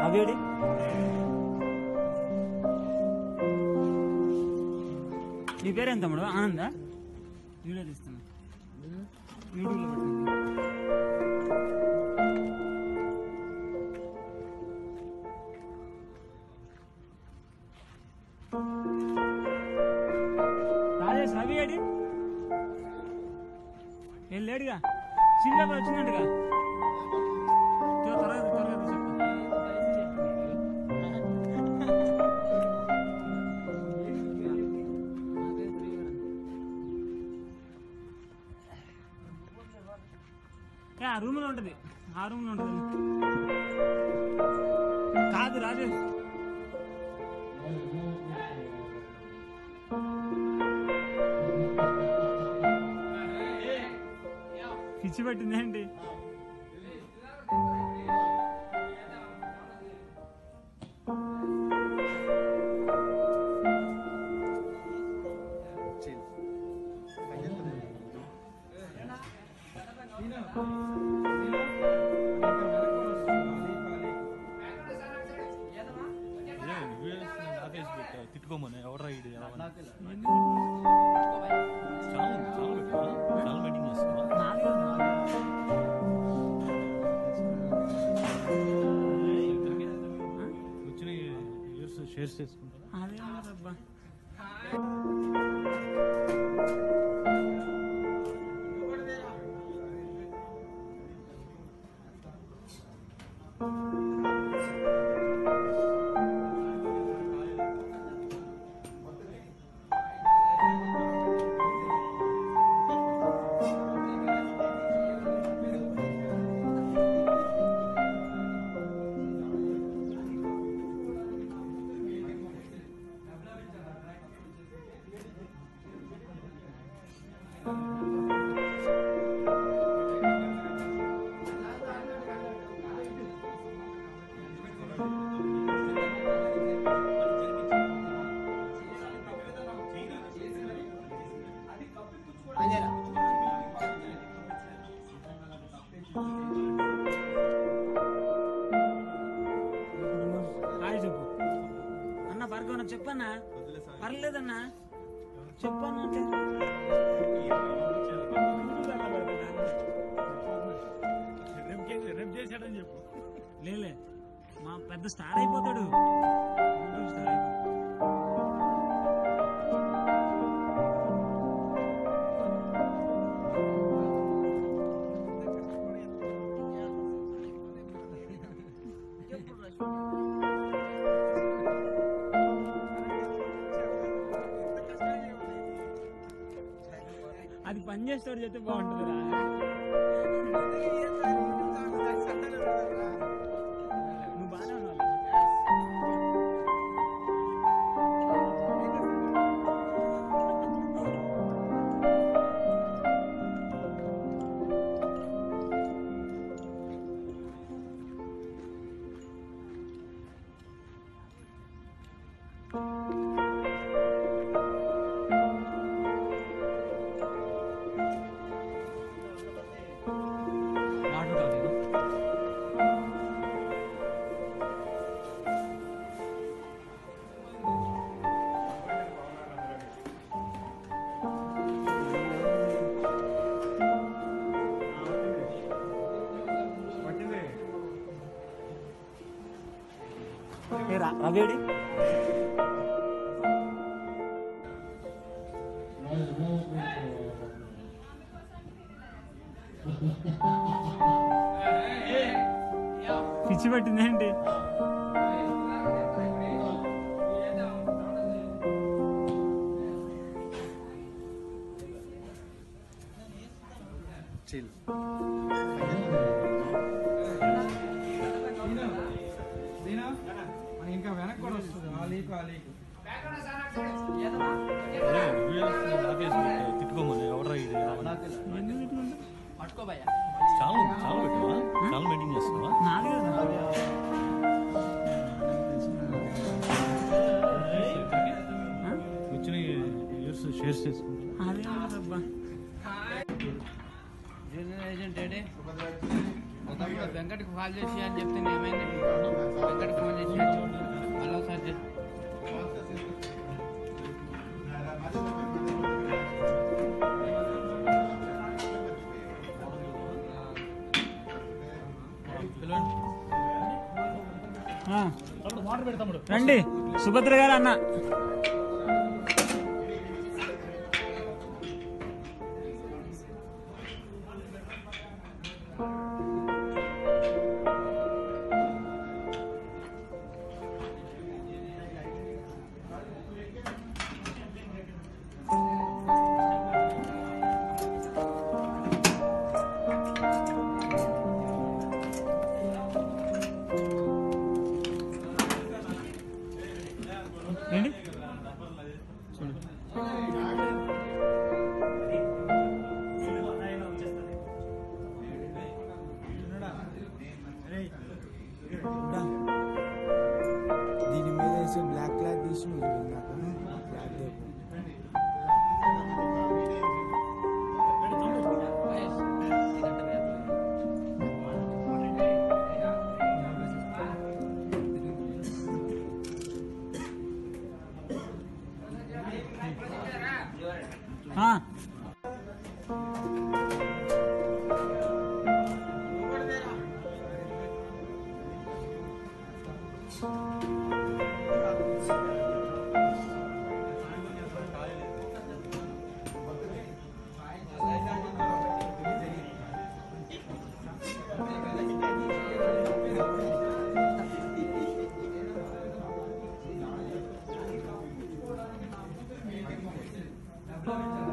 అదేడి నీ పేరేం తమ్ముడు ఆనంద వీడియో తీస్తున్నా వీడియోలో పెట్టండి రాజేష్ రవి ఏడి ఏం లేడుగా సినిమా వచ్చిందంటగా త్వరగా త్వరగా త్వరగా చెప్పు ఏ, ఆ రూమ్ లో ఉంటది ఆ రూమ్ లో ఉంటది కాదు రాజేష్ పిచ్చి పట్టింది ఏంటి తిట్టుకోమని ఎవరా ఇది చాలా చాలా పెట్టా చాలా మీటింగ్ చేస్తున్నా నాలుగు వచ్చిన ఇయర్స్ షేర్స్ చేసుకుంటారా అదే అబ్బా హాయ్ చెప్పు అన్న భార్గవ్ నాకు చెప్పన్నా పర్లేదన్నా చెప్పన్నా అంటే రేపు చేశాడని చెప్పు లేలే మా పెద్ద స్టార్ అయిపోతాడు యూట్యూబ్ స్టార్ అయిపోతాడు. అది పని చేసేవాడు చెప్తే బాగుంటుందిరా నువ్వు బాగానే ఉన్నావు ఏ రా- రవేడి పిచ్చి పట్టింది ఏంటి చిల్ ఇంకా వెనక్కి కూడా వస్తుంది ఆ లీకు ఆ లీకు తిట్టుకోమని ఎవరా ఇది ఎందుకు ఇట్లుంది? చాలా చాలా పెట్టా చాలా మీటింగ్ చేస్తున్నా నాది కదా ఆ? వచ్చిన ఇయర్స్ షేర్స్ చేసుకుంటారా అదే అబ్బా ఏజెంట్ ఏడే ఒకప్పుడు వెంకట్కి కాల్ చేసి అని చెప్తే ఏమైంది వెంకట్ ఫోన్ చేసి మళ్ళీ ఒకసారి చెప్పు. పిలవండి ఆ, తమ్ముడు వాటర్ పెడు తమ్ముడు రండి సుభద్ర గారు అన్న రండి దీని మీద వేసి బ్లాక్ క్లాత్ తీసి నువ్వు ఇందాక బ్లాక్ టేప్ మహేష్, ఇదంతా వేయాలి. ఆ, ఆ